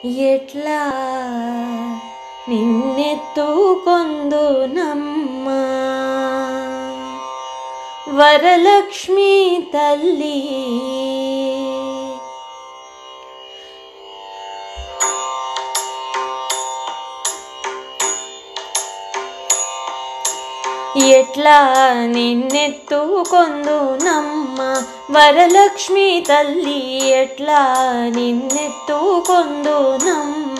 ఎట్లా నిన్నెత్తుకొందు నమ్మ వరలక్ష్మి తల్లి ఎట్లా నిన్నెత్తుకొందు నమ్మ వరలక్ష్మి తల్లి ఎట్లా నిన్నెత్తుకొందు నమ్మ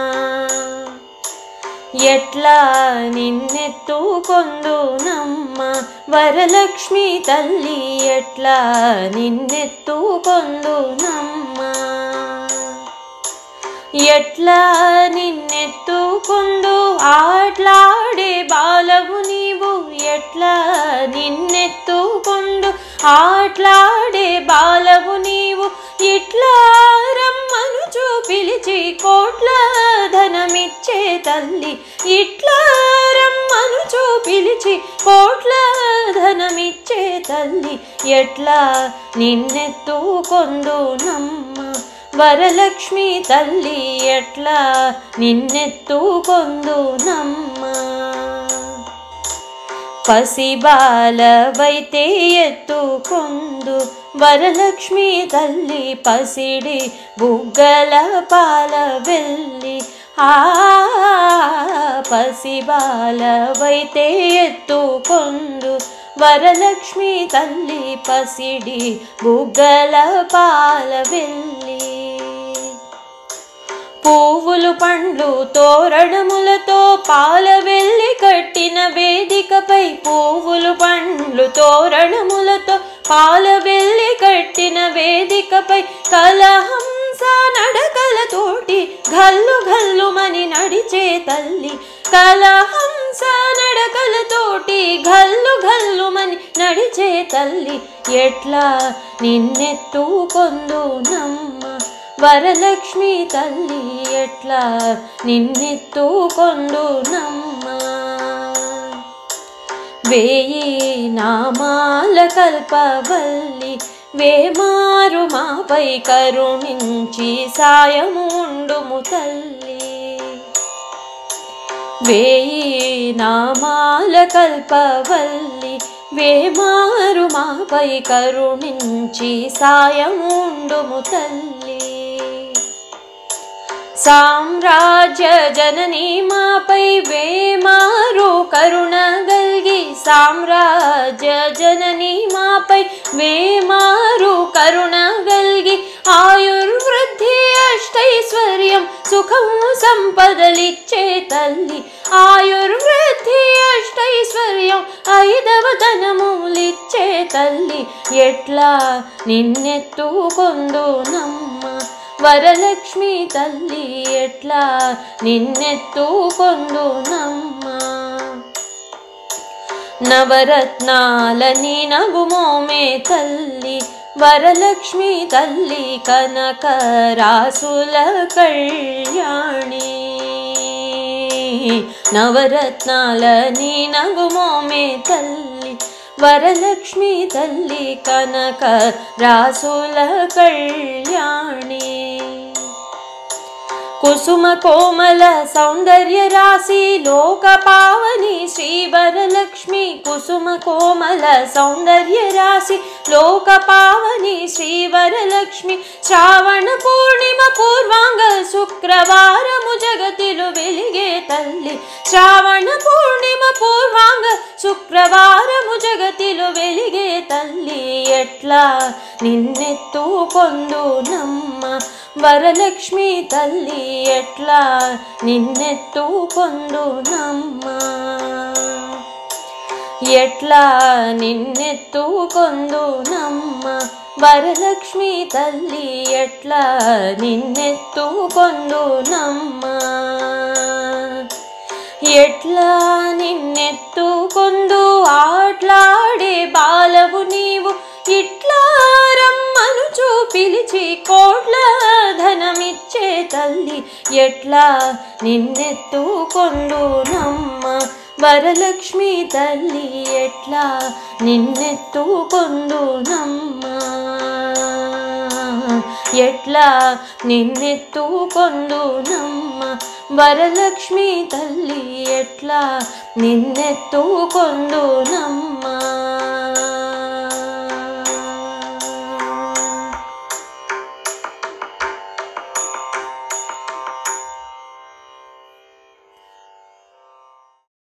ఎట్లా నిన్నెత్తుకొందు నమ్మ వరలక్ష్మి తల్లి ఎట్లా నిన్నెత్తుకొందు నమ్మ ఎట్లా నిన్నెత్తుకుందు ఆట్లాడే బాలవు నీవు ఎట్లా నిన్నెత్తుకుందు ఆట్లాడే బాలవు నీవు ఇట్లా రమ్మను చూపిలిచి కోట్ల ధనమిచ్చే తల్లి ఇట్లా రమ్మను చూపిలిచి కోట్ల ధనమిచ్చే తల్లి ఎట్లా నిన్నెత్తుకొందు నమ్మ వరలక్ష్మి తల్లి ఎట్లా నిన్నెత్తుకొందు నమ్మ పసిబాలవైతే ఎత్తుకొందు వరలక్ష్మి తల్లి పసిడి బుగ్గల పాల వెళ్ళి ఆ పసిబాలవైతే ఎత్తుకొందు వరలక్ష్మి తల్లి పసిడి బుగ్గల పాల వెళ్ళి పువ్వులు పండ్లు తోరణములతో పాల వెళ్ళి కట్టిన వేదికపై పువ్వులు పండ్లు తోరణములతో పాల వెళ్ళి కట్టిన వేదికపై కలహంస నడకలతోటి గల్లు గల్లుమని నడిచే తల్లి కలహంస నడకలతోటి గల్లు గల్లుమని నడిచే తల్లి ఎట్లా నిన్నెత్తుకొందు నమ్మ వరలక్ష్మి తల్లి ఎట్లా నిన్నెత్తుకొందు నమ్మ వేయి నామాల కల్పవల్లి వేమారు మాపై కరుణించి సాయముండుము తల్లి వేయి నామాల కల్పవల్లి వేమారు మాపై కరుణించి సాయముండుము తల్లి సామ్రాజ్య జనని మాపై వేమారు కరుణ గల్గి సామ్రాజ్య జనని మాపై వేమారు కరుణ గల్గి ఆయుర్వృద్ధి అష్టైశ్వర్యం సుఖము సంపదలిచ్చే తల్లి ఆయుర్వృద్ధి అష్టైశ్వర్యం ఐదవ ధనములిచ్చే తల్లి ఎట్లా నిన్నెత్తుకొందు నమ్మ వరలక్ష్మి తల్లి ఎట్లా నిన్నెత్తుకొందు నమ్మ నవరత్నాలని నగుమోమే తల్లి వరలక్ష్మి తల్లి కనక రాసుల కళ్యాణి నవరత్నాలని నగుమోమే తల్లి వరలక్ష్మి తల్లి కనక రాసుల కళ్యాణి కుసుమ కోమల సౌందర్య రాశి లోక పావని శ్రీ వరలక్ష్మి కుసుమ కోమల సౌందర్య రాశి లోక పావని శ్రీ వరలక్ష్మి శ్రావణ పూర్ణిమ పూర్వాంగ శుక్రవారము జగతిలో వెలిగే తల్లి శ్రావణ పూర్ణిమ పూర్వాంగ శుక్రవారము జగతిలో వెలిగే తల్లి ఎట్లా నిన్నెత్తుకొందు నమ్మ వరలక్ష్మి తల్లి ఎట్లా నిన్నెత్తుకొందు నమ్మ ఎట్లా నిన్నెత్తుకొందు నమ్మ వరలక్ష్మి తల్లి ఎట్లా నిన్నెత్తుకొందు నమ్మ ఎట్లా నిన్నెత్తుకొందు ఆట్లాడే బాలవు నీవు ఇట్లా రమ్మను చూపిలిచి కోట్ల ధనమిచ్చే తల్లి ఎట్లా నిన్నెత్తుకొందు నమ్మ వరలక్ష్మి తల్లి ఎట్లా నిన్నెత్తుకొందు నమ్మ ఎట్లా నిన్నెత్తుకొందు నమ్మ వరలక్ష్మి తల్లి ఎట్లా నిన్నెత్తుకొందు నమ్మ